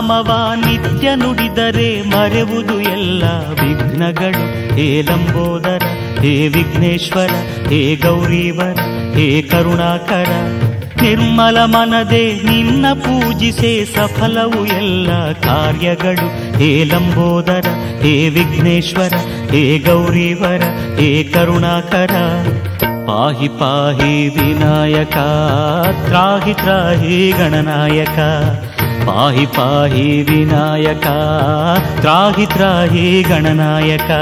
ನಾಮವ ನಿತ್ಯ ನುಡಿದರೆ ಮರೆವುದು ಎಲ್ಲ ವಿಘ್ನಗಳು ಹೇ ಲಂಬೋದರ ಹೇ ವಿಘ್ನೇಶ್ವರ ಹೇ ಗೌರೀವರ ಹೇ ಕರುಣಾಕರ ನಿರ್ಮಲ ಮನದೆ ನಿನ್ನ ಪೂಜಿಸೆ ಸಫಲವು ಎಲ್ಲ ಕಾರ್ಯಗಳು ಹೇ ಲಂಬೋದರ ಹೇ ವಿಘ್ನೇಶ್ವರ ಹೇ ಗೌರೀವರ ಹೇ ಕರುಣಾಕರ ಪಾಹಿ ಪಾಹಿ ವಿನಾಯಕ ತ್ರಾಹಿ ತ್ರಾಹಿ ಗಣನಾಯಕ ಪಾಹಿ ಪಾಹಿ ವಿನಾಯಕ ತ್ರಾಹಿ ತ್ರಾಹಿ ಗಣನಾಯಕ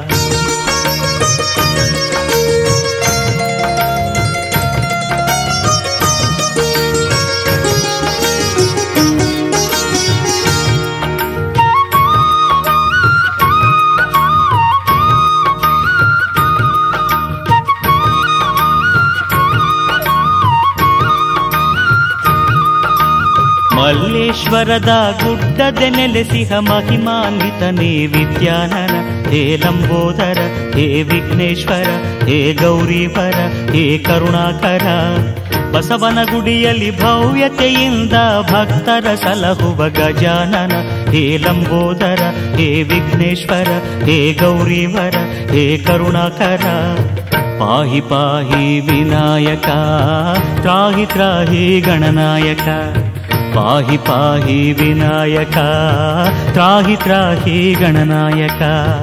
ಮಲ್ಲೇಶ್ವರದ ಗುಡ್ಡದೆ ನೆಲೆಸಿಹ ಮಹಿಮಾನ್ವಿತನೇ ವಿದ್ಯಾನನ ಹೇ ಲಂಬೋದರ ಹೇ ವಿಘ್ನೇಶ್ವರ ಹೇ ಗೌರೀವರ ಹೇ ಕರುಣಾಕರ ಬಸವನ ಗುಡಿಯಲ್ಲಿ ಭವ್ಯತೆಯಿಂದ ಭಕ್ತರ ಸಲಹುವ ಗಜಾನನ ಹೇ ಲಂಬೋದರ ಹೇ ವಿಘ್ನೇಶ್ವರ ಹೇ ಗೌರೀವರ ಹೇ ಕರುಣಾಕರ ಪಾಹಿ ಪಾಹಿ ವಿನಾಯಕ ತ್ರಾಹಿ ತ್ರಾಹಿ ಗಣನಾಯಕ ಪಾಹಿ ಪಾಹಿ ವಿನಾಯಕ ತ್ರಾಹಿ ತ್ರಾಹಿ ಗಣನಾಯಕ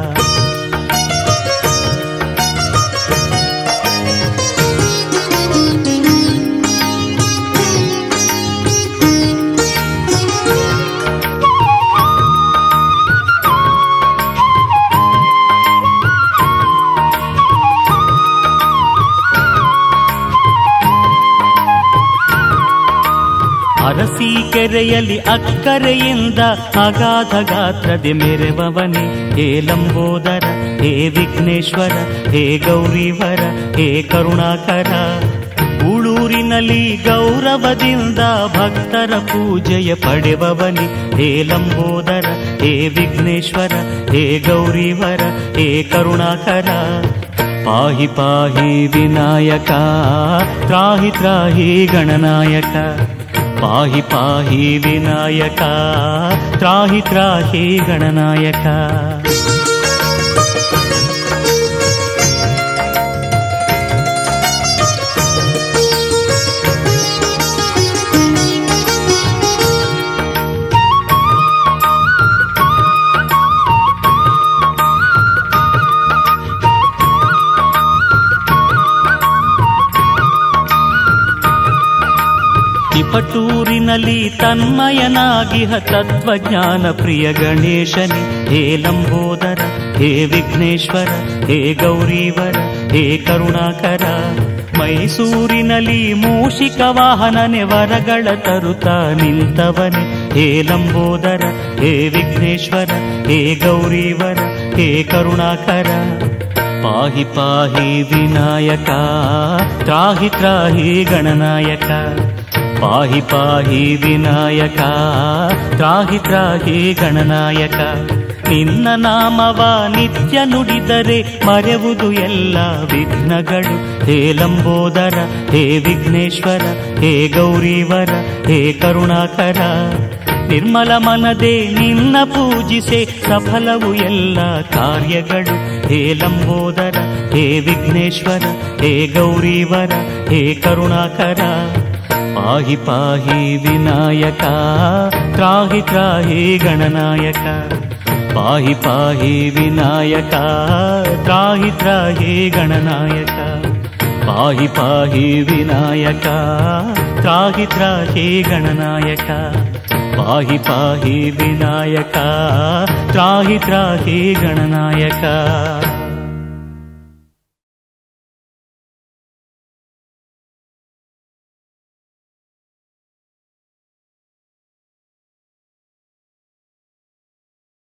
ಅರಸಿ ಕೆರೆಯಲ್ಲಿ ಅಕ್ಕರೆಯಿಂದ ಅಗಾಧ ಗಾತ್ರದೆ ಮೆರೆವವನೇ ಹೇ ಲಂಬೋದರ ಹೇ ವಿಘ್ನೇಶ್ವರ ಹೇ ಗೌರೀವರ ಹೇ ಕರುಣಾಕರ ಉಳೂರಿನಲ್ಲಿ ಗೌರವದಿಂದ ಭಕ್ತರ ಪೂಜೆಯ ಪಡೆವವನಿ ಹೇ ಲಂಬೋದರ ಹೇ ವಿಘ್ನೇಶ್ವರ ಹೇ ಗೌರೀವರ ಹೇ ಕರುಣಾಕರ ಪಾಹಿ ಪಾಹಿ ವಿನಾಯಕ ತ್ರಾಹಿ ತ್ರಾಹಿ ಗಣನಾಯಕ ಪಾಹಿ ಪಾಹಿ ವಿನಾಯಕ ತ್ರಾಹಿ ತ್ರಾಹಿ ಗಣನಾಯಕ ತಿಪಟೂರಿನಲ್ಲಿ ತನ್ಮಯನಾಗಿಹ ತತ್ವಜ್ಞಾನ ಪ್ರಿಯ ಗಣೇಶನಿ ಹೇ ಲಂಬೋದರ ಹೇ ವಿಘ್ನೇಶ್ವರ ಹೇ ಗೌರೀವರ ಹೇ ಕರುಣಾಕರ ಮೈಸೂರಿನಲ್ಲಿ ಮೂಷಿಕ ವಾಹನನೆ ವರಗಳ ತರುತ್ತ ನಿಂತವನೆ ಹೇ ಲಂಬೋದರ ಹೇ ವಿಘ್ನೇಶ್ವರ ಹೇ ಗೌರೀವರ ಹೇ ಕರುಣಾಕರ ಪಾಹಿ ಪಾಹಿ ವಿನಾಯಕ ತ್ರಾಹಿ ತ್ರಾಹಿ ಗಣನಾಯಕ ಪಾಹಿ ಪಾಹಿ ವಿನಾಯಕ ತ್ರಾಹಿ ತ್ರಾಹಿ ಗಣನಾಯಕ ನಿನ್ನ ನಾಮವ ನಿತ್ಯ ನುಡಿದರೆ ಮರೆವುದು ಎಲ್ಲ ವಿಘ್ನಗಳು ಹೇ ಲಂಬೋದರ ಹೇ ವಿಘ್ನೇಶ್ವರ ಹೇ ಗೌರೀವರ ಹೇ ಕರುಣಾಕರ ನಿರ್ಮಲ ಮನದೆ ನಿನ್ನ ಪೂಜಿಸೆ ಸಫಲವು ಎಲ್ಲ ಕಾರ್ಯಗಳು ಹೇ ಲಂಬೋದರ ಹೇ ವಿಘ್ನೇಶ್ವರ ಹೇ ಗೌರೀವರ ಹೇ ಕರುಣಾಕರ ಪಾಹಿ ಪಾಹಿ ವಿನಾಯಕ ತ್ರಾಹಿ ತ್ರಾಹಿ ಗಣನಾಯಕ ಪಾಹಿ ಪಾಹಿ ವಿನಾಯಕ ತ್ರಾಹಿ ತ್ರಾಹಿ ಗಣನಾಯಕ ಪಾಹಿ ಪಾಹಿ ವಿನಾಯಕ ತ್ರಾಹಿ ತ್ರಾಹಿ ಗಣನಾಯಕ ಪಾಹಿ ಪಾಹಿ ವಿನಾಯಕ ತ್ರಾಹಿ ತ್ರಾಹಿ ಗಣನಾಯಕ